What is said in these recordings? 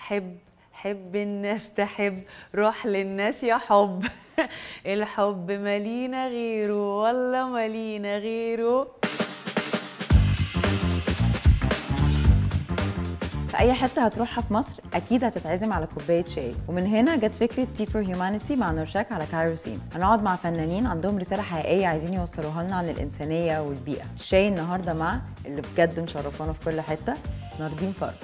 حب حب الناس تحب روح للناس يا حب الحب مالينا غيره والله مالينا غيره في اي حته هتروحها في مصر اكيد هتتعزم على كوبايه شاي ومن هنا جت فكره تي فور هيومانيتي مع نورشاك على كايروسين هنقعد مع فنانين عندهم رساله حقيقيه عايزين يوصلوها لنا عن الانسانيه والبيئه الشاي النهارده مع اللي بجد مشرفانا في كل حته ناردين فرج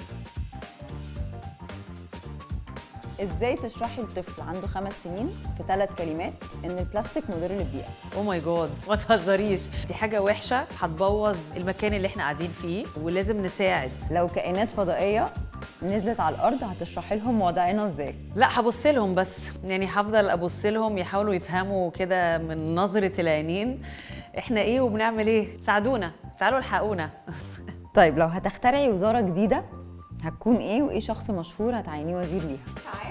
ازاي تشرحي لطفل عنده خمس سنين في ثلاث كلمات ان البلاستيك مضر للبيئه او ماي جاد ما تهزريش دي حاجه وحشه هتبوظ المكان اللي احنا قاعدين فيه ولازم نساعد لو كائنات فضائيه نزلت على الارض هتشرحي لهم وضعنا ازاي لا هبص لهم بس يعني هفضل ابص لهم يحاولوا يفهموا كده من نظره العينين احنا ايه وبنعمل ايه ساعدونا تعالوا الحقونا طيب لو هتخترعي وزاره جديده هتكون ايه وايه شخص مشهور هتعينيه وزير ليها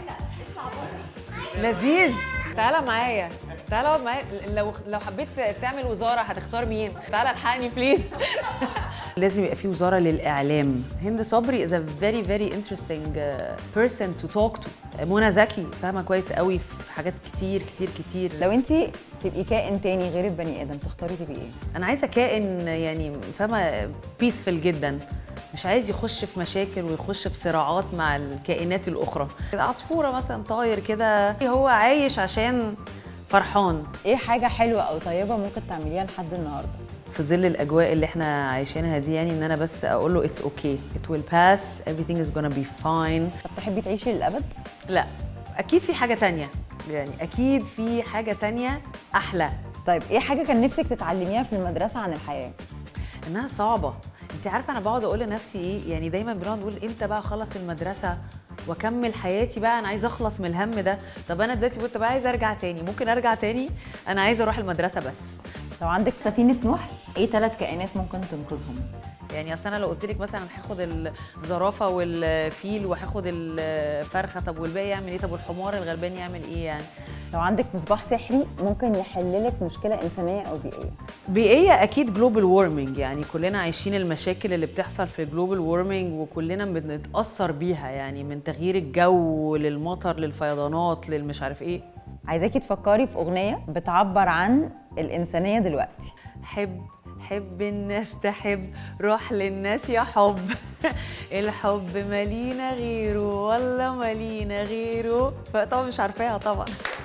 لذيذ تعالى معايا تعالى اقعد معايا لو لو حبيت تعمل وزاره هتختار مين تعالى الحقني بليز لازم يبقى في وزاره للاعلام هند صبري is a very very interesting uh, person to talk to منى زكي فاهمه كويس قوي في حاجات كتير كتير كتير لو انت تبقي كائن تاني غير البني ادم تختاري تبقي ايه انا عايزه كائن يعني فاهمه بيسفل جدا مش عايز يخش في مشاكل ويخش في صراعات مع الكائنات الاخرى عصفوره مثلا طاير كده هو عايش عشان فرحان ايه حاجه حلوه او طيبه ممكن تعمليها لحد النهارده في ظل الاجواء اللي احنا عايشينها دي يعني ان انا بس اقول له اتس اوكي ات ويل باس everything is gonna be fine طب تحبي تعيشي للابد لا اكيد في حاجه تانية يعني اكيد في حاجه تانية احلى طيب ايه حاجه كان نفسك تتعلميها في المدرسه عن الحياه انها صعبه انت عارفه انا بقعد اقول لنفسي ايه يعني دايما بنقعد نقول امتى بقى اخلص المدرسه واكمل حياتي بقى انا عايزه اخلص من الهم ده طب انا دلوقتي كنت بقى عايزه ارجع تاني ممكن ارجع تاني انا عايزه اروح المدرسه بس لو عندك سفينه نوح ايه ثلاث كائنات ممكن تنقذهم يعني اصل انا لو قلت لك مثلا هاخد الزرافه والفيل وهاخد الفرخه طب والباقي يعمل ايه طب والحمار الغلبان يعمل ايه يعني لو عندك مصباح سحري ممكن يحل لك مشكله انسانيه او بيئيه بيئيه اكيد جلوبال وورمنج يعني كلنا عايشين المشاكل اللي بتحصل في الجلوبال وورمنج وكلنا بنتاثر بيها يعني من تغيير الجو للمطر للفيضانات للمش عارف ايه عايزاكي تفكري في اغنيه بتعبر عن الانسانيه دلوقتي حب حب الناس تحب روح للناس يا حب الحب مالينا غيره والله مالينا غيره فطبعا مش عارفاها طبعا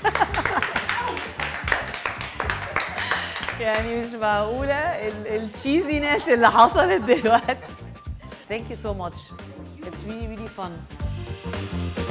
يعني مش معقولة التشيزي ناس اللي حصلت دلوقتي Thank you so much. It's really really fun.